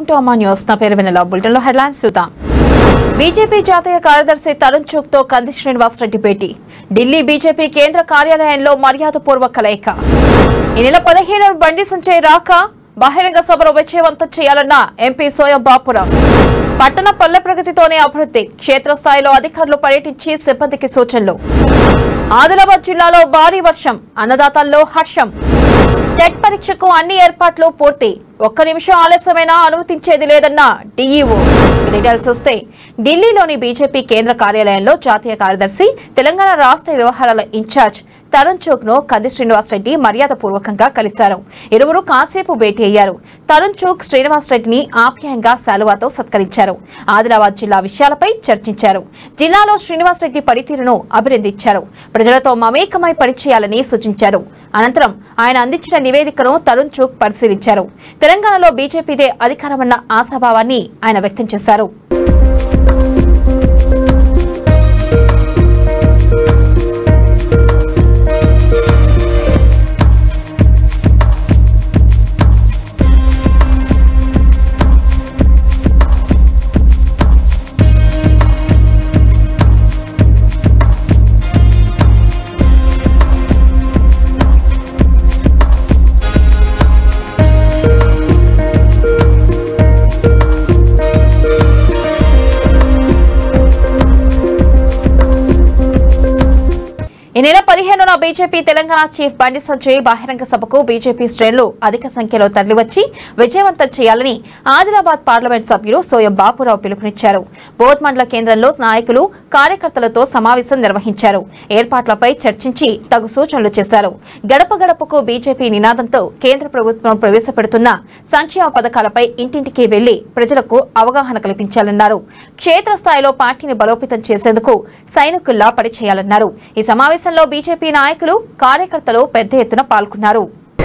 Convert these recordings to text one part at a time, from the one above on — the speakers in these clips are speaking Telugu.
టు అమ్మా న్యూస్ నా పేరు వినలా బులెటిన్లో హెడ్లైన్స్ చూద్దాం బీజేపీ జాతీయ కార్యదర్శి తరుణ్ చుక్ తో కంది శ్రీనివాసరెడ్డి భేటీ ఢిల్లీ బీజేపీ కేంద్ర కార్యాలయంలో మర్యాదపూర్వక కలయిక ఈ నెల పదిహేను బండి సంజయ్ రాక బహిరంగ సభలో విజయవంతం చేయాలన్న ఎంపీ సోయం బాపురావు పట్టణ పల్లె ప్రగతితోనే అభివృద్ధి క్షేత్రస్థాయిలో అధికారులు పర్యటించి సిబ్బందికి సూచనలు ఆదిలాబాద్ జిల్లాలో భారీ వర్షం అన్నదాతల్లో హర్షం టెట్ పరీక్షకు అన్ని ఏర్పాట్లు పూర్తి ఒక్క నిమిషం ఆలస్యమైనా అనుమతించేది లేదన్న డీఈఓ డీటెయిల్స్ చూస్తే ఢిల్లీలోని బీజేపీ కేంద్ర కార్యాలయంలో జాతీయ కార్యదర్శి తెలంగాణ రాష్ట్ర వ్యవహారాల ఇన్ఛార్జ్ తరుణ్ చోక్ ను కంది శ్రీనివాసరెడ్డి మర్యాదపూర్వకంగా కలిశారు ఇరువురు కాసేపు భేటీ అయ్యారు తరుణ్ చోక్ శ్రీనివాసరెడ్డిని ఆప్యాయంగా శాలువాతో సత్కరించారు ఆదిలాబాద్ జిల్లా విషయాలపై చర్చించారు జిల్లాలో శ్రీనివాసరెడ్డి పనితీరును అభినందించారు ప్రజలతో మమేకమై పనిచేయాలని సూచించారు అనంతరం ఆయన అందించిన నివేదికను తరుణ్ చూక్ పరిశీలించారు తెలంగాణలో బీజేపీదే అధికారమన్న ఆశాభావాన్ని ఆయన వ్యక్తం చేశారు ఈ నెల పదిహేనున బీజేపీ తెలంగాణ చీఫ్ బండి సంజయ్ బహిరంగ సభకు బీజేపీ శ్రేణులు అధిక సంఖ్యలో తరలివచ్చి విజయవంతం చేయాలని ఆదిలాబాద్ పార్లమెంట్ సభ్యులు సోయం బాపురావు పిలుపునిచ్చారు బోధ్ మండల కేంద్రంలో నాయకులు కార్యకర్తలతో సమావేశం నిర్వహించారు ఏర్పాట్లపై చర్చించి తగు సూచనలు చేశారు గడప గడపకు బీజేపీ నినాదంతో కేంద్ర ప్రభుత్వం ప్రవేశపెడుతున్న సంక్షేమ పథకాలపై ఇంటింటికి వెళ్లి ప్రజలకు అవగాహన కల్పించాలన్నారు క్షేత్రస్థాయిలో పార్టీని బలోపేతం చేసేందుకు సైనికుల్లా పనిచేయాలన్నారు ఈ సమావేశంలో బీజేపీ నాయకులు కార్యకర్తలు పెద్ద ఎత్తున పాల్గొన్నారు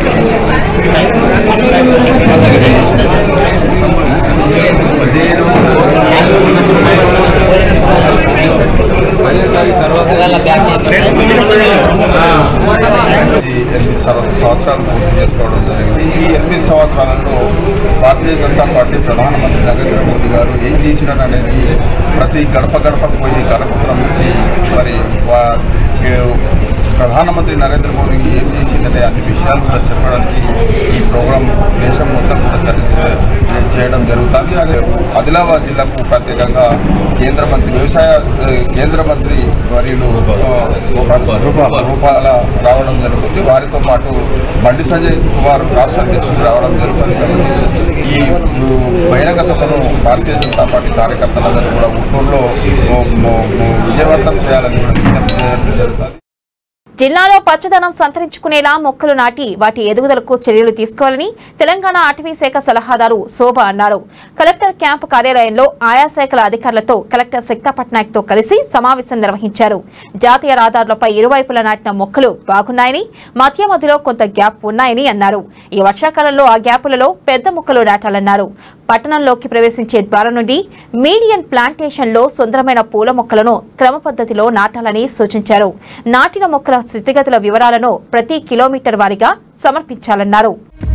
ఈ ఎనిమిది సంవ- సంవత్సరాలు పూర్తి చేసుకోవడం జరిగింది ఈ ఎనిమిది సంవత్సరాలలో భారతీయ జనతా పార్టీ ప్రధానమంత్రి నరేంద్ర మోదీ గారు ఏం చేసినారు అనేది ప్రతి గడప గడపకు పోయి కరపత్రం ఇచ్చి మరి వా- ఏ ప్రధానమంత్రి నరేంద్ర మోదీ ఏం చేసిందనే అన్ని విషయాలు కూడా చెప్పడానికి ఈ ప్రోగ్రాం దేశం మొత్తం కూడా చరి- చేయడం జరుగుతుంది అదే ఆదిలాబాద్ జిల్లాకు ప్రత్యేకంగా కేంద్ర మంత్రి వ్యవసాయ ఏ, కేంద్ర మంత్రి వర్యులు రూప రూపాల రావడం జరుగుతుంది వారితో పాటు బండి సంజయ్ కుమార్ రాష్ట్ర అధ్యక్షుడు రావడం జరుగుతుంది కాబట్టి ఈ ఉ, బహిరంగ సభను భారతీయ జనతా పార్టీ కార్యకర్తలందరూ కూడా గుంటూరులో ఓ, మో- మో- విజయవంతం చేయాలని కూడా విజ్ఞప్తి చేయడం జరుగుతుంది జిల్లాలో పచ్చదనం సంతరించుకునేలా మొక్కలు నాటి వాటి ఎదుగుదలకు చర్యలు తీసుకోవాలని తెలంగాణ అటవీ శాఖ సలహాదారు శోభ అన్నారు కలెక్టర్ క్యాంపు కార్యాలయంలో ఆయా శాఖల అధికారులతో కలెక్టర్ శక్తా పట్నాయక్ తో కలిసి సమావేశం నిర్వహించారు జాతీయ రహదారులపై ఇరువైపులా నాటిన మొక్కలు బాగున్నాయని మధ్య మధ్యలో కొంత గ్యాప్ ఉన్నాయని అన్నారు ఈ వర్షాకాలంలో ఆ గ్యాపులలో పెద్ద మొక్కలు నాటాలన్నారు పట్టణంలోకి ప్రవేశించే ద్వారం నుండి మీడియన్ ప్లాంటేషన్ లో సుందరమైన పూల మొక్కలను క్రమ పద్ధతిలో నాటాలని సూచించారు నాటిన మొక్కల స్థితిగతుల వివరాలను ప్రతి కిలోమీటర్ వారీగా సమర్పించాలన్నారు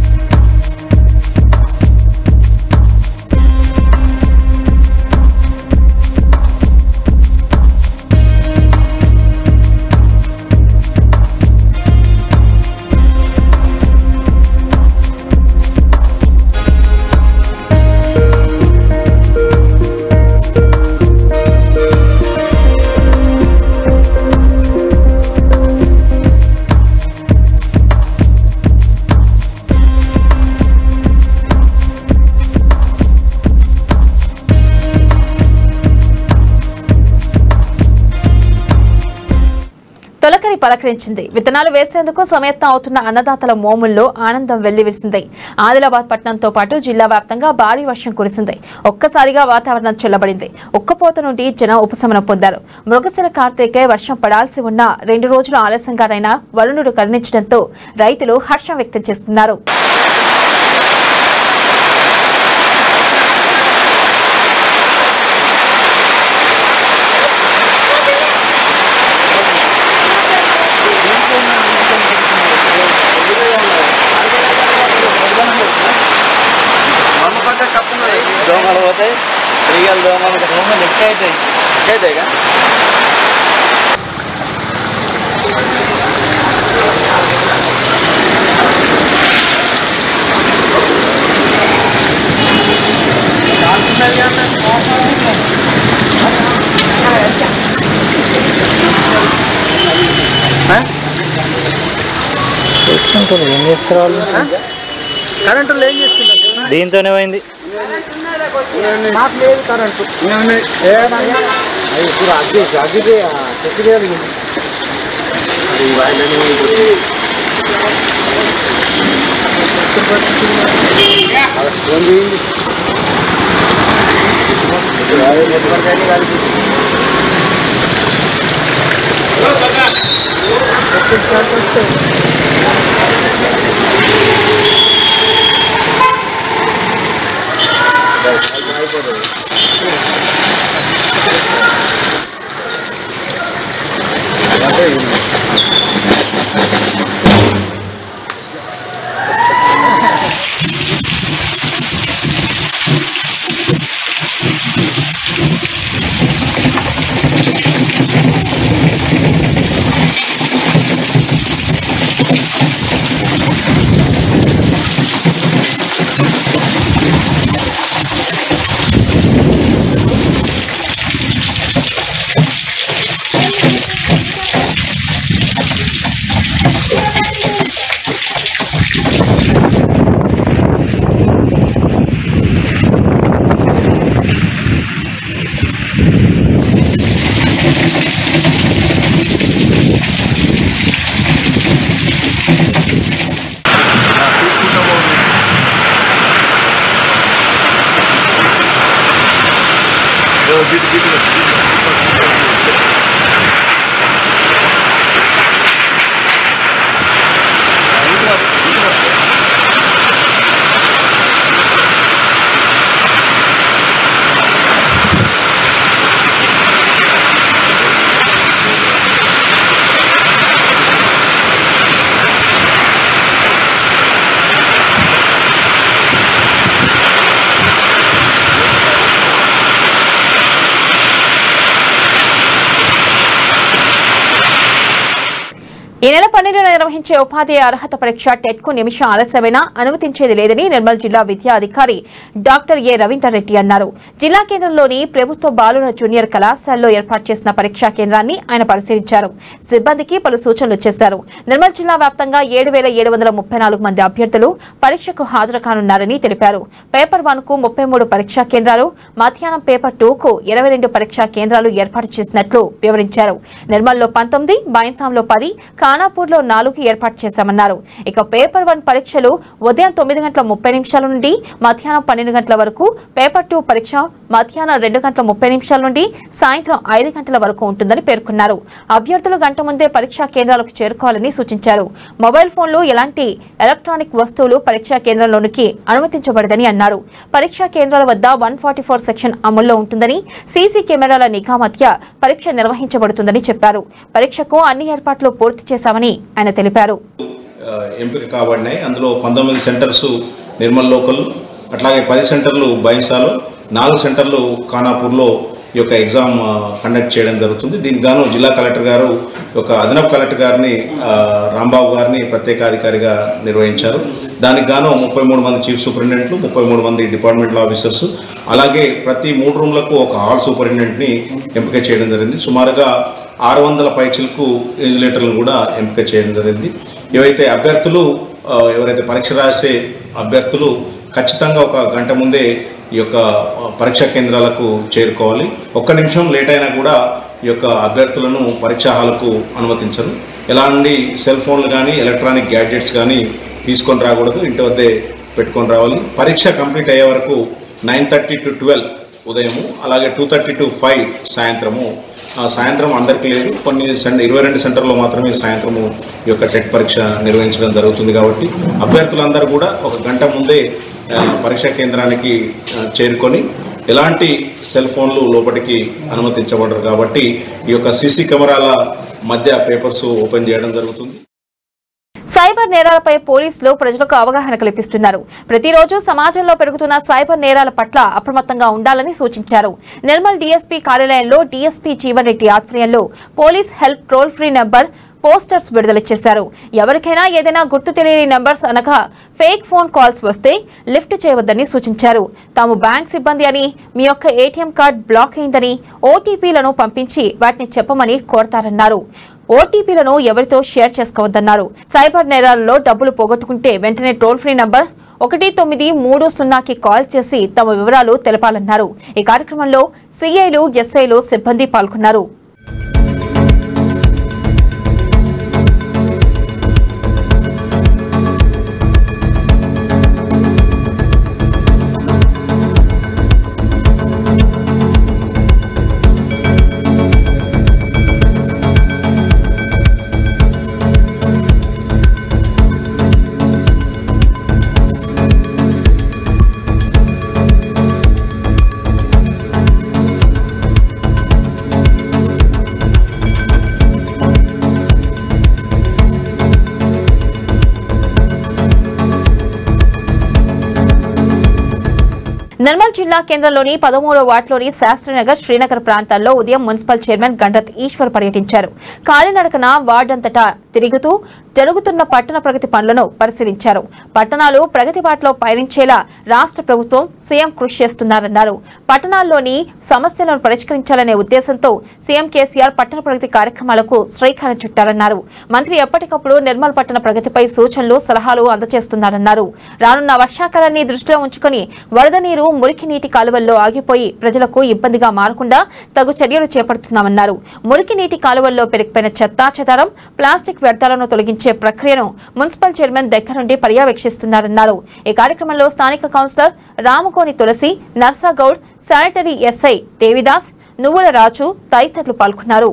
తొలకరి పలకరించింది విత్తనాలు వేసేందుకు సమయత్నం అవుతున్న అన్నదాతల మోముల్లో ఆనందం వెల్లివిరిసింది ఆదిలాబాద్ పట్టణంతో పాటు జిల్లా వ్యాప్తంగా భారీ వర్షం కురిసింది ఒక్కసారిగా వాతావరణం చల్లబడింది ఉక్కపోత నుండి జనం ఉపశమనం పొందారు మృగశిర కార్తీకే వర్షం పడాల్సి ఉన్న రెండు రోజులు ఆలస్యంగానైనా వరుణుడు కరుణించడంతో రైతులు హర్షం వ్యక్తం చేస్తున్నారు మమ్మకంటే తక్కువ అవుతాయి ఈగలు దోమలు దోమలు ఎక్కువ అవుతాయి అవుతాయిగా చేస్తుంటారు ఏం చేస్తారు వాళ్ళు కరెంటు ఏం చేస్తున్నారు దీంతోనే పోయింది మాకు లేదు కరెంటు ఇప్పుడు అగ్గి అగ్గిది చెట్టు జరిగింది ఈ నెల పన్నెండున నిర్వహించే ఉపాధ్యాయ అర్హత పరీక్ష టెట్ కు నిమిషం ఆలస్యమైనా అనుమతించేది లేదని నిర్మల్ జిల్లా విద్యా అధికారి డాక్టర్ ఏ రవీందర్ రెడ్డి అన్నారు జిల్లా కేంద్రంలోని ప్రభుత్వ బాలుర జూనియర్ కళాశాలలో ఏర్పాటు చేసిన పరీక్షా కేంద్రాన్ని ఆయన పరిశీలించారు సిబ్బందికి పలు సూచనలు చేశారు నిర్మల్ జిల్లా వ్యాప్తంగా ఏడు వేల ఏడు వందల ముప్పై నాలుగు మంది అభ్యర్థులు పరీక్షకు హాజరు కానున్నారని తెలిపారు పేపర్ వన్ కు ముప్పై మూడు పరీక్షా కేంద్రాలు మధ్యాహ్నం పేపర్ టూ కు ఇరవై రెండు పరీక్షా కేంద్రాలు ఏర్పాటు చేసినట్లు వివరించారు నిర్మల్లో పంతొమ్మిది బాయిన్సాంలో పది ఖానాపూర్లో నాలుగు ఏర్పాటు చేశామన్నారు ఇక పేపర్ వన్ పరీక్షలు ఉదయం తొమ్మిది గంటల ముప్పై నిమిషాల నుండి మధ్యాహ్నం పన్నెండు గంటల వరకు పేపర్ టూ పరీక్ష మధ్యాహ్నం రెండు గంటల ముప్పై నిమిషాల నుండి సాయంత్రం ఐదు గంటల వరకు ఉంటుందని పేర్కొన్నారు అభ్యర్థులు గంట ముందే పరీక్షా కేంద్రాలకు చేరుకోవాలని సూచించారు మొబైల్ ఫోన్లు ఎలాంటి ఎలక్ట్రానిక్ వస్తువులు పరీక్షా కేంద్రంలోనికి అనుమతించబడదని అన్నారు పరీక్షా కేంద్రాల వద్ద వన్ ఫార్టీ ఫోర్ సెక్షన్ అమల్లో ఉంటుందని సీసీ కెమెరాల నిఘా మధ్య పరీక్ష నిర్వహించబడుతుందని చెప్పారు పరీక్షకు అన్ని ఏర్పాట్లు పూర్తి చేశామని ఆయన తెలిపారు ఆ, ఎంపిక కాబడినాయి అందులో పంతొమ్మిది సెంటర్స్ నిర్మల్ లోకల్ అట్లాగే పది సెంటర్లు బైన్సాలో నాలుగు సెంటర్లు ఖానాపూర్లో ఈ యొక్క ఎగ్జామ్ ఆ, కండక్ట్ చేయడం జరుగుతుంది దీనికి గాను జిల్లా కలెక్టర్ గారు ఒక అదనపు కలెక్టర్ గారిని ఆ, రాంబాబు గారిని ప్రత్యేకాధికారిగా నిర్వహించారు దానికి గాను ముప్పై మూడు మంది చీఫ్ సూపరింటెండెంట్లు ముప్పై మూడు మంది డిపార్ట్మెంటల్ ఆఫీసర్స్ అలాగే ప్రతి మూడు రూమ్లకు ఒక హాల్ సూపరింటెండెంట్ని ఎంపిక చేయడం జరిగింది సుమారుగా ఆరు వందల పైచలకు ఇన్సులేటర్లను కూడా ఎంపిక చేయడం జరిగింది ఏవైతే అభ్యర్థులు ఆ, ఎవరైతే పరీక్ష రాసే అభ్యర్థులు ఖచ్చితంగా ఒక గంట ముందే ఈ యొక్క ఆ, పరీక్షా కేంద్రాలకు చేరుకోవాలి ఒక్క నిమిషం లేట్ అయినా కూడా ఈ యొక్క అభ్యర్థులను పరీక్షా హాల్కు అనుమతించరు ఎలాంటి సెల్ ఫోన్లు కానీ ఎలక్ట్రానిక్ గ్యాడ్జెట్స్ కానీ తీసుకొని రాకూడదు ఇంటి వద్దే పెట్టుకొని రావాలి పరీక్ష కంప్లీట్ అయ్యే వరకు నైన్ థర్టీ టు ట్వెల్వ్ ఉదయము అలాగే టూ థర్టీ టు ఫైవ్ సాయంత్రము ఆ, సాయంత్రం అందరికీ లేదు కొన్ని సెంటర్ ఇరవై రెండు సెంటర్లో మాత్రమే సాయంత్రము ఈ యొక్క టెట్ పరీక్ష నిర్వహించడం జరుగుతుంది కాబట్టి అభ్యర్థులందరూ కూడా ఒక గంట ముందే ఆ, పరీక్షా కేంద్రానికి ఆ, చేరుకొని ఎలాంటి సెల్ ఫోన్లు లోపలికి అనుమతించబడరు కాబట్టి ఈ యొక్క సీసీ కెమెరాల మధ్య పేపర్స్ ఓపెన్ చేయడం జరుగుతుంది సైబర్ నేరాలపై పోలీసులు ప్రజలకు అవగాహన కల్పిస్తున్నారు ప్రతిరోజు సమాజంలో పెరుగుతున్న సైబర్ నేరాల పట్ల అప్రమత్తంగా ఉండాలని సూచించారు నిర్మల్ డీఎస్పీ కార్యాలయంలో డీఎస్పీ జీవన్ రెడ్డి ఆధ్వర్యంలో police help toll free number posters విడుదల చేశారు ఎవరికైనా ఏదైనా గుర్తు తెలియని నంబర్స్ అనగా ఫేక్ ఫోన్ కాల్స్ వస్తే లిఫ్ట్ చేయవద్దని సూచించారు తాము బ్యాంక్ సిబ్బంది అని మీ యొక్క ఏటీఎం కార్డ్ బ్లాక్ అయిందని ఓటీపీలను పంపించి వాటిని చెప్పమని కోరతారన్నారు ఓటీపీలను ఎవరితో షేర్ చేసుకోవద్దన్నారు సైబర్ నేరాలలో డబ్బులు పోగొట్టుకుంటే వెంటనే టోల్ ఫ్రీ నంబర్ ఒకటి తొమ్మిది మూడు సున్నాకి కాల్ చేసి తమ వివరాలు తెలపాలన్నారు ఈ కార్యక్రమంలో సీఐలు ఎస్ఐలు సిబ్బంది పాల్గొన్నారు నిర్మల్ జిల్లా కేంద్రంలోని పదమూడో వార్డులోని శాస్త్రనగర్ శ్రీనగర్ ప్రాంతాల్లో ఉదయం మున్సిపల్ చైర్మన్ గండత్ ఈశ్వర్ పర్యటించారు కాలినడకన వార్డంతటా తిరుగుతూ జరుగుతున్న పట్టణ ప్రగతి పనులను పరిశీలించారు పట్టణాలు ప్రగతి బాటలో పయనించేలా రాష్ట్ర ప్రభుత్వం సీఎం కృషి చేస్తున్నారన్నారు పట్టణాల్లోని సమస్యలను పరిష్కరించాలనే ఉద్దేశంతో సీఎం కేసీఆర్ పట్టణ ప్రగతి కార్యక్రమాలకు శ్రీకారం చుట్టారన్నారు మంత్రి ఎప్పటికప్పుడు నిర్మల్ పట్టణ ప్రగతిపై సూచనలు సలహాలు అందజేస్తున్నారన్నారు రానున్న వర్షాకాలాన్ని దృష్టిలో ఉంచుకొని వరద నీరు మురికి నీటి కాలువల్లో ఆగిపోయి ప్రజలకు ఇబ్బందిగా మారకుండా తగు చర్యలు చేపడుతున్నామన్నారు మురికి నీటి కాలువల్లో పెరిగిపోయిన చెత్తా చెదారం ప్లాస్టిక్ వ్యర్థాలను తొలగించే ప్రక్రియను మున్సిపల్ చైర్మన్ దగ్గర నుండి పర్యవేక్షిస్తున్నారన్నారు ఈ కార్యక్రమంలో స్థానిక councillor Ramakoni Tulasi Narsagoud sanitary SI Devidas Nuvvula Raju తదితరులు పాల్గొన్నారు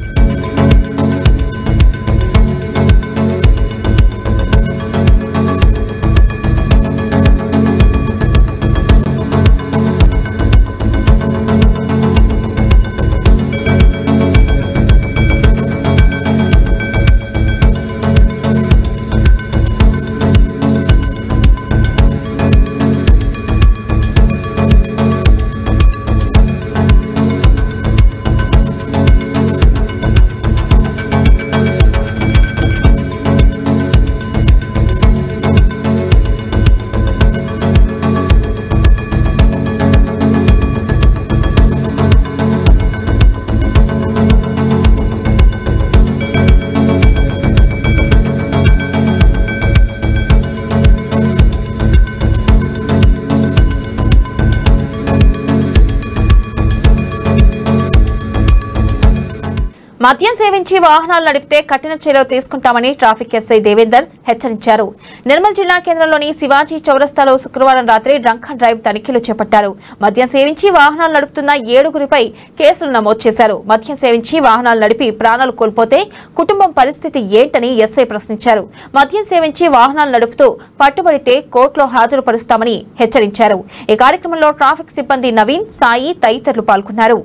మద్యం సేవించి వాహనాలు నడిపితే కఠిన చర్యలు తీసుకుంటామని ట్రాఫిక్ ఎస్ఐ దేవేందర్ హెచ్చరించారు నిర్మల్ జిల్లా కేంద్రంలోని శివాజీ చౌరస్తాలో శుక్రవారం రాత్రి డ్రంక్ అండ్ డ్రైవ్ తనిఖీలు చేపట్టారు మద్యం సేవించి వాహనాలు నడుపుతున్న ఏడుగురిపై కేసులు నమోదు చేశారు మద్యం సేవించి వాహనాలు నడిపి ప్రాణాలు కోల్పోతే కుటుంబం పరిస్థితి ఏంటని ఎస్ఐ ప్రశ్నించారు మద్యం సేవించి వాహనాలు నడుపుతూ పట్టుబడితే కోర్టులో హాజరుపరుస్తామని హెచ్చరించారు ఈ కార్యక్రమంలో ట్రాఫిక్ సిబ్బంది నవీన్ సాయి తదితరులు పాల్గొన్నారు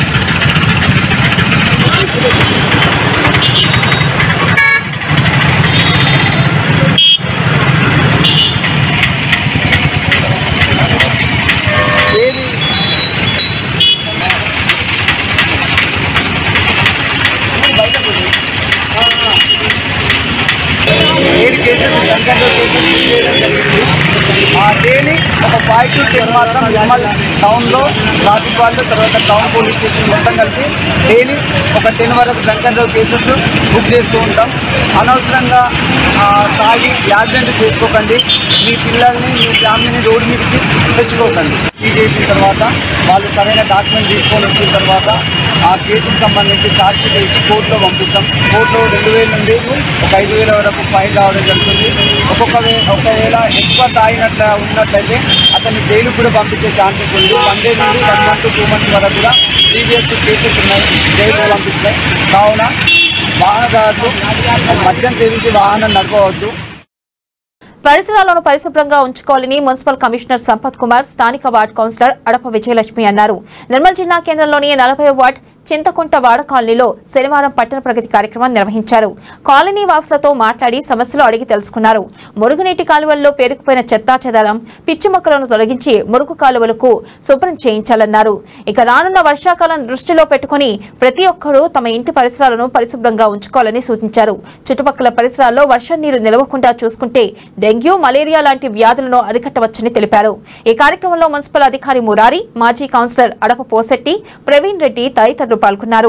ఏడు కేసెస్ గంటలో కేసెస్ చేయడం జరిగింది ఆ డైలీ ఒక ఫైవ్ టు టెన్ మాత్రం నిర్మల్ టౌన్లో ట్రాఫిక్ వాళ్ళు తర్వాత టౌన్ పోలీస్ స్టేషన్ మొత్తం కలిపి డైలీ ఒక టెన్ వరకు గంటలో కేసెస్ బుక్ చేస్తూ ఉంటాం అనవసరంగా ఆ, తాగి యాక్సిడెంట్ చేసుకోకండి మీ పిల్లల్ని మీ ఫ్యామిలీని రోడ్డు మీదకి తెచ్చుకోకండి ఈ చేసిన తర్వాత వాళ్ళు సరైన డాక్యుమెంట్ తీసుకొని వచ్చిన తర్వాత ఆ కేసుకు సంబంధించి ఛార్జ్ షీట్ వేసి కోర్టులో పంపిస్తాం కోర్టులో రెండు వేల నుండి ఒక ఐదు వేల వరకు ఫైన్ రావడం జరుగుతుంది ఒక్కొక్క వే ఒకవేళ ఎక్కువ తాగినట్ల ఉన్నట్లయితే అతన్ని జైలుకు కూడా పంపించే ఛాన్సెస్ ఉంది వన్ డే నుండి వన్ మంత్ టూ మంత్స్ వరకు కూడా ప్రీవియస్ కేసెస్ ఉన్నాయి జైలుకు పంపించినాయి కావున వాహనదారులు మద్యం సేవించి వాహనం నడపవద్దు పరిసరాలను పరిశుభ్రంగా ఉంచుకోవాలని మున్సిపల్ కమిషనర్ సంపత్ కుమార్ స్థానిక వార్డ్ కౌన్సిలర్ అడప విజయలక్ష్మి అన్నారు నిర్మల్ జిల్లా కేంద్రంలోని నలభై వార్డ్ చింతకుంట వాడ కాలనీలో శనివారం పట్టణ ప్రగతి కార్యక్రమం నిర్వహించారు కాలనీ వాసులతో మాట్లాడి సమస్యలు అడిగి తెలుసుకున్నారు మురుగునీటి కాలువల్లో పేరుకుపోయిన చెత్తా చెదారం పిచ్చి మొక్కలను తొలగించి మురుగు కాలువలకు శుభ్రం చేయించాలన్నారు ఇక రానున్న వర్షాకాలం దృష్టిలో పెట్టుకుని ప్రతి ఒక్కరూ తమ ఇంటి పరిసరాలను పరిశుభ్రంగా ఉంచుకోవాలని సూచించారు చుట్టుపక్కల పరిసరాల్లో వర్షం నీరు నిలవకుండా చూసుకుంటే డెంగ్యూ మలేరియా లాంటి వ్యాధులను అరికట్టవచ్చని తెలిపారు ఈ కార్యక్రమంలో మున్సిపల్ అధికారి మురారి మాజీ కౌన్సిలర్ అడప పోసెట్టి ప్రవీణ్ రెడ్డి తదితరులు పాల్గొన్నారు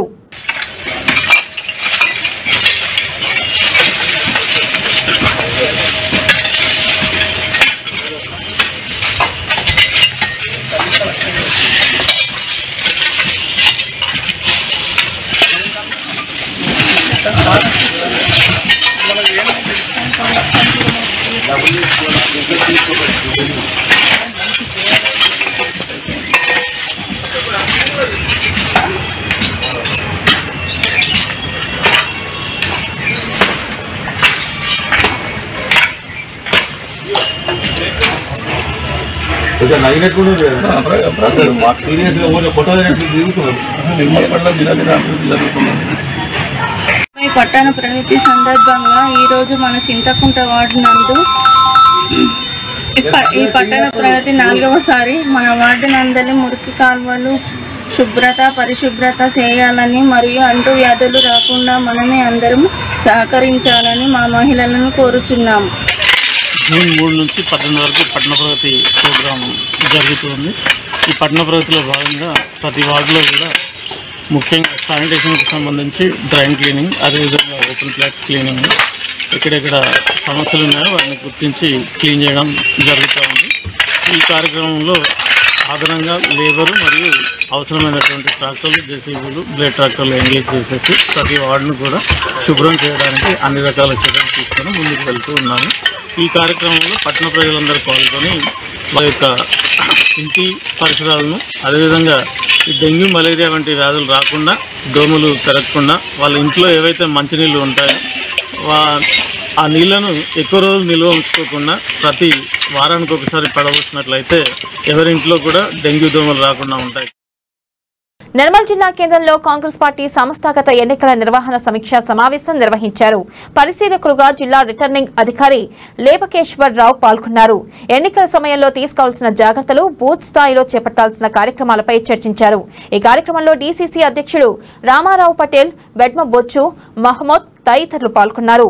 ఈ పట్టణ ప్రగతి సందర్భంగా ఈరోజు మన చింతకుంట వార్డు నందు ఈ ప- ఈ పట్టణ ప్రగతి నాలుగవసారి మన వార్డు నందలి మురికి కాలువలు శుభ్రత పరిశుభ్రత చేయాలని మరియు అంటు వ్యాధులు రాకుండా మనమే అందరం సహకరించాలని మా మహిళలను కోరుచున్నాము జూన్ మూడు నుంచి పద్దెనిమిది వరకు పట్టణ ప్రగతి ప్రోగ్రాం జరుగుతుంది ఈ పట్టణ ప్రగతిలో భాగంగా ప్రతి వార్డులో కూడా ముఖ్యంగా శానిటేషన్కి సంబంధించి డ్రైన్ క్లీనింగ్ అదేవిధంగా ఓపెన్ ప్లాట్ క్లీనింగ్ ఎక్కడెక్కడ సమస్యలు ఉన్నాయో వాటిని గుర్తించి క్లీన్ చేయడం జరుగుతూ ఉంది ఈ కార్యక్రమంలో అదనంగా లేబరు మరియు అవసరమైనటువంటి ట్రాక్టర్లు జేసీబీలు బ్లేడ్ ట్రాక్టర్లు ఎంగేజ్ చేసేసి ప్రతి వార్డును కూడా శుభ్రం చేయడానికి అన్ని రకాల చర్యలు తీసుకొని ముందుకు వెళ్తూ ఉన్నాము ఈ కార్యక్రమంలో పట్టణ ప్రజలందరూ పాల్గొని వారి యొక్క ఇంటి పరిసరాలను అదేవిధంగా ఈ డెంగ్యూ మలేరియా వంటి వ్యాధులు రాకుండా దోమలు పెరగకుండా వాళ్ళ ఇంట్లో ఏవైతే మంచినీళ్ళు ఉంటాయో వా ఆ నీళ్లను ఎక్కువ రోజులు నిల్వ ఉంచుకోకుండా ప్రతి వారానికి ఒకసారి పడవచ్చినట్లయితే ఎవరింట్లో కూడా డెంగ్యూ దోమలు రాకుండా ఉంటాయి నిర్మల్ జిల్లా కేంద్రంలో కాంగ్రెస్ పార్టీ సంస్థాగత ఎన్నికల నిర్వహణ సమీక్షా సమావేశం నిర్వహించారు పరిశీలకులుగా జిల్లా రిటర్నింగ్ అధికారి లేపకేశ్వర్ రావు పాల్గొన్నారు ఎన్నికల సమయంలో తీసుకోవాల్సిన జాగ్రత్తలు బూత్ స్థాయిలో చేపట్టాల్సిన కార్యక్రమాలపై చర్చించారు ఈ కార్యక్రమంలో డీసీసీ అధ్యక్షుడు రామారావు పటేల్ బెడ్మ బొచ్చు మహమ్మద్ తదితరులు పాల్గొన్నారు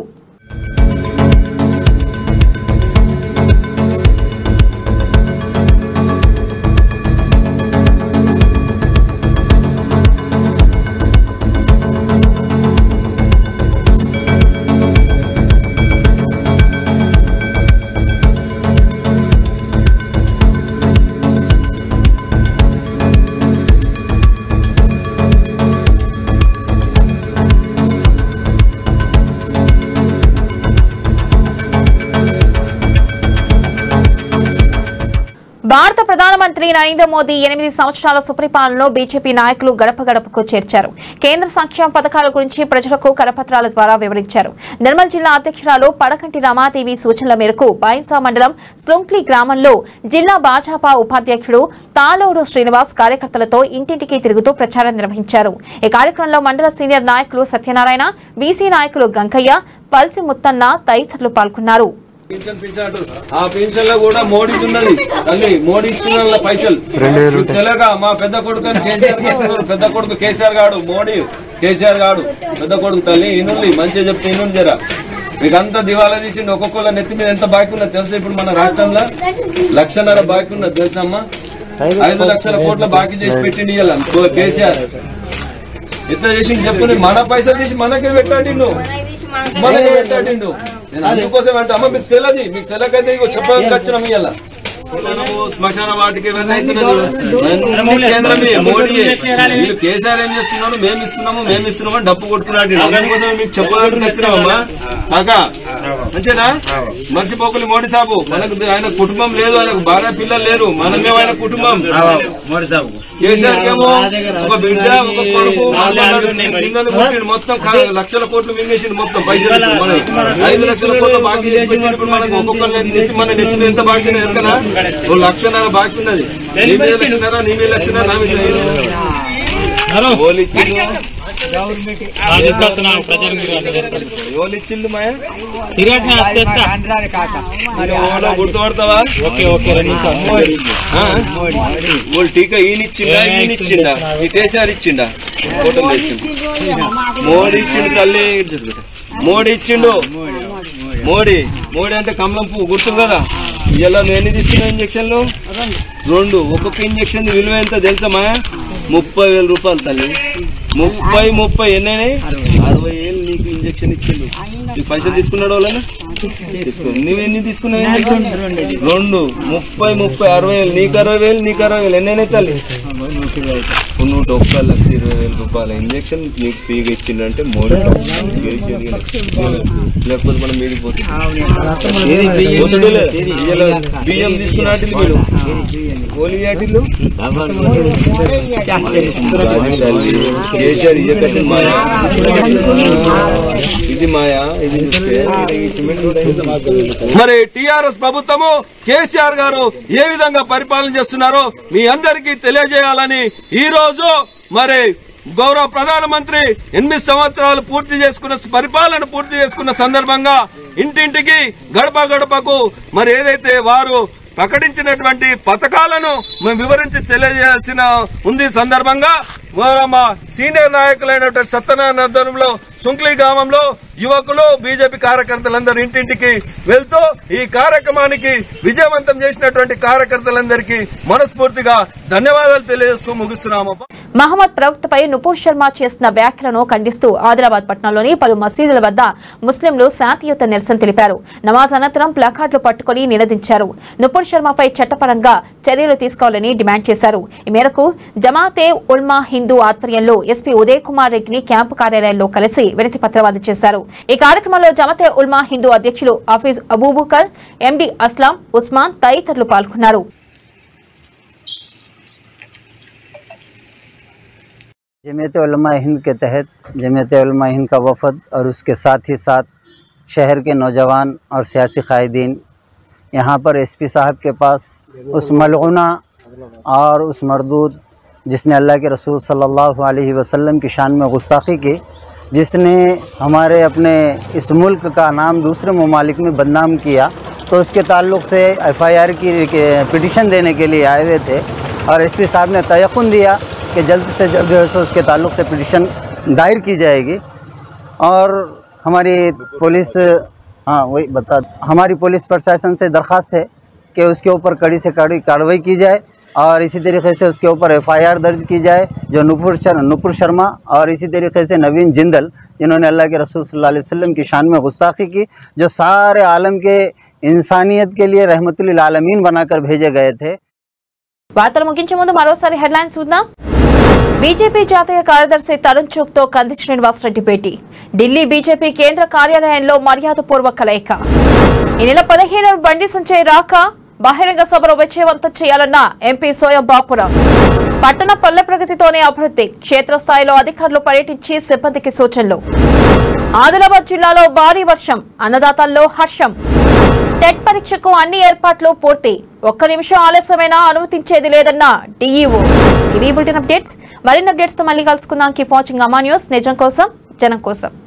భారత ప్రధానమంత్రి నరేంద్ర మోదీ ఎనిమిది సంవత్సరాల సుపరిపాలనలో బీజేపీ నాయకులు గడప గడపకు చేర్చారు కేంద్ర సంక్షేమ పథకాల గురించి ప్రజలకు కరపత్రాల ద్వారా వివరించారు నిర్మల్ జిల్లా అధ్యక్షురాలు పడకంటి రమాదేవి సూచనల మేరకు బాయిన్సా మండలం స్లుంక్లీ గ్రామంలో జిల్లా భాజపా ఉపాధ్యక్షుడు తాళూరు శ్రీనివాస్ కార్యకర్తలతో ఇంటింటికి తిరుగుతూ ప్రచారం నిర్వహించారు ఈ కార్యక్రమంలో మండల సీనియర్ నాయకులు సత్యనారాయణ బీసీ నాయకులు గంకయ్య పల్సి ముత్తన్న తదితరులు పాల్గొన్నారు పింఛన్ పింఛన్ ఆ పింఛన్ లో కూడా మోడీ ఉన్నది తల్లి మోడీ ఇస్తున్న పైసలు మీకు తెలియక మా పెద్ద కొడుకు అని కేసీఆర్ చెప్తున్నారు. పెద్ద కొడుకు కేసీఆర్ గాడు మోడీ కేసీఆర్ గాడు పెద్ద కొడుకు తల్లి ఇనుల్లి మంచిగా చెప్తే ఇనులు జరా మీకు అంతా దివాలా తీసిండి ఒక్కొక్కళ్ళ నెత్తి మీద ఎంత బాకీ ఉన్నది తెలుసా ఇప్పుడు మన రాష్ట్రంలో లక్షన్నర బాకీ ఉన్నది తెలుసమ్మా ఐదు లక్షల కోట్ల బాకీ చేసి పెట్టిండి ఇవాళ కేసీఆర్ ఎట్లా చేసి చెప్పు మన పైసలు తీసి మనకే పెట్టాడిండు మనకే పెట్టాడిండు నేను అందుకోసం అంటే అమ్మ మీకు తెలియదు మీకు తెలియకైతే ఇగో చెప్పడానికి వచ్చినాం ఇవాళ శ్మశాన వాటికి ఇవన్నీ అవుతున్నది. కేంద్రమే మోడీ వీళ్ళు కేసీఆర్ ఏం చేస్తున్నారు మేము ఇస్తున్నాము మేము ఇస్తున్నాము అని డప్పు కొట్టుకున్నాడు అందుకోసం మీకు చెప్పడానికి వచ్చినామమ్మా కాకా మంచినా మర్చిపోకలి మోడీ సాబు మనకు ఆయన కుటుంబం లేదు ఆయనకు భార్య పిల్లలు లేరు మనమే ఆయన కుటుంబం మోడీ సాబు కేసీఆర్ కేమో ఒక బిడ్డ ఒక కొడుకు మాట్లాడాడు. కిందన కొట్టిండు. మొత్తం కా- లక్షల కోట్లు మింగేసిండు మొత్తం పైసలు ఇప్పుడు మనకి. ఐదు లక్షల కోట్లు బాకీ చేసి పెట్టిండు. ఇప్పుడు మనకు ఒక్కొక్కరు నెత్తి మన నెత్తి మీద ఎంత బాకీ ఉన్నది ఎరకనా ఓ లక్షన్నర బాకీ ఉన్నది నీ మీద లక్షన్నర నీ మీద లక్షన్నర నా మీద ఐదు. ఓలు ఇచ్చిండు తీసుకొస్తున్నాను ప్రజలకు ఓలు ఇచ్చిండు మాయ సిగరెట్ మీరు ఓలో గుర్తుపడతావా ఓకే ఓకే రెండు నిమిషాలు. ఆ? ఓళ్ళు టీకా ఈయన ఇచ్చిండా ఈయన ఇచ్చిండా ఈ కేసీఆర్ ఇచ్చిండా ఫోటోలు తెచ్చిండు మోడీ ఇచ్చిండు తల్లి ఇటు చూడు. మోడీ ఇచ్చిండు మోడీ మోడీ అంటే కమలం పువ్వు గుర్తు కదా ఇలా నేను ఎన్ని తీసుకున్నా ఇంజక్షన్లు రెండు ఒక్కొక్క ఇంజక్షన్ విలువ ఎంత తెలుసా మాయా ముప్పై వేల రూపాయలు తల్లి ముప్పై ముప్పై ఎన్నైనాయి అరవై ఏళ్ళు నీకు ఇంజక్షన్ ఇచ్చిండు నీకు పైసలు తీసుకున్నాడు వాళ్ళని తీసుకో. నువ్వు ఎన్ని తీసుకున్నావు ఇంజక్షన్ రెండు ముప్పై ముప్పై అరవై వేలు నీకు అరవై వేలు నీకు అరవై వేలు ఎన్నైనాయి తల్లి నూట ఒక్క లక్ష ఇరవై వేల రూపాయల ఇంజక్షన్ నీకు ఫ్రీగా ఇచ్చిండంటే మోడీ గెలిచేది లేకపోతే మనం మీదికి పోతుంది పోతుండే లేదు. ఇయ్యాల బియ్యం తీసుకున్నట్టు మీరు గోలి వాటిల్లో కేసీఆర్ ఇయ్యకండి మాయా ఇది మాయా ఇది చూస్తే ఈ సిమెంట్ కూడా మరి టిఆర్ఎస్ ప్రభుత్వము కేసీఆర్ గారు ఏ విధంగా పరిపాలన చేస్తున్నారో మీ అందరికీ తెలియజేయాలని ఈ రోజు మరి గౌరవ ప్రధానమంత్రి ఎనిమిది సంవత్సరాలు పూర్తి చేసుకున్న పరిపాలన పూర్తి చేసుకున్న సందర్భంగా ఇంటింటికి గడప గడపకు మరి ఏదైతే వారు ప్రకటించినటువంటి పథకాలను మేము వివరించి తెలియజేయాల్సిన ఉంది ఈ సందర్భంగా గౌరవ మా సీనియర్ నాయకులైనటువంటి సత్యనారాయణ సుంక్లీ గ్రామంలో యువకులు బీజేపీ కార్యకర్తలందరూ ఇంటింటికి వెళ్తూ ఈ కార్యక్రమానికి విజయవంతం చేసినటువంటి కార్యకర్తలందరికీ మనస్ఫూర్తిగా ధన్యవాదాలు తెలియజేస్తూ ముగిస్తున్నాము మహమ్మద్ ప్రవక్తపై నుపూర్ శర్మ చేసిన వ్యాఖ్యలను ఖండిస్తూ ఆదిలాబాద్ పట్టణంలోని పలు మసీదుల వద్ద ముస్లింలు శాంతియుత నిరసన తెలిపారు నమాజ్ అనంతరం ప్లకార్డులు పట్టుకుని నినదించారు నుపూర్ శర్మపై చట్టపరంగా చర్యలు తీసుకోవాలని డిమాండ్ చేశారు ఈ మేరకు జమాతే ఉల్మా హిందూ ఆధ్వర్యంలో ఎస్పీ ఉదయ్ కుమార్ రెడ్డిని క్యాంపు కార్యాలయంలో కలిసి వినతి పత్రం అందజేశారు ఈ కార్యక్రమంలో జమాతే ఉల్మా హిందూ అధ్యక్షులు హఫీజ్ అబూబకర్ ఎండి అస్లాం ఉస్మాన్ తదితరులు పాల్గొన్నారు जमीयत उलमा हिंद के तहत जमीयत उलमा हिंद का वफद और उसके साथ ही साथ शहर के नौजवान और सियासी कायदीन यहाँ पर एसपी साहब के पास उस मलगुना और उस मरदूद जिसने अल्लाह के रसूल सल्लल्लाहु अलैहि वसल्लम की शान में गुस्ताखी की जिसने हमारे अपने इस मुल्क का नाम दूसरे ममालिक में बदनाम किया तो उसके ताल्लुक से एफआईआर की पिटिशन देने के लिए आए हुए थे और एसपी साहब ने तयक़ुन दिया कि जल्द से जल्द जो है सो उसके ताल्लुक से पिटिशन दायर की जाएगी और हमारी पुलिस हाँ वही बता हमारी पुलिस प्रशासन से दरख्वास्त है कि उसके ऊपर कड़ी से कड़ी कार्रवाई की जाए और इसी तरीके से उसके ऊपर एफआईआर दर्ज की जाए जो नुपुर शर, नुपुर शर्मा और इसी तरीके से नवीन जिंदल जिन्होंने अल्लाह के रसूल सल्लल्लाहु अलैहि वसल्लम की शान में गुस्ताखी की जो सारे आलम के इंसानियत के लिए रहमतुल आलमीन बनाकर भेजे गए थे వార్తలు ముగించే ముందు మరోసారి హెడ్లైన్స్ చూద్దాం బీజేపీ జాతీయ కార్యదర్శి తరుణ్ చుక్ తో కంది శ్రీనివాసరెడ్డి భేటీ ఢిల్లీ బీజేపీ కేంద్ర కార్యాలయంలో మర్యాదపూర్వక కలయిక ఈ నెల పదిహేను బండి సంచయ్ రాక బహిరంగ సభలో విజయవంతం చేయాలన్న ఎంపీ సోయం బాపురం పట్టణ పల్లె ప్రగతితోనే అభివృద్ధి క్షేత్రస్థాయిలో అధికారులు పర్యటించి సిబ్బందికి సూచనలు ఆదిలాబాద్ జిల్లాలో భారీ వర్షం అన్నదాతల్లో హర్షం టెట్ పరీక్షకు అన్ని ఏర్పాట్లు పూర్తి ఒక్క నిమిషం ఆలస్యమైనా అనుమతించేది లేదన్న డీఈఓ ఇవి బులెటిన్ అప్డేట్స్ మరిన్ని అప్డేట్స్ తో మళ్ళీ కలుసుకుందాం కీప్ వాచింగ్ అమా న్యూస్ నిజం కోసం జనం కోసం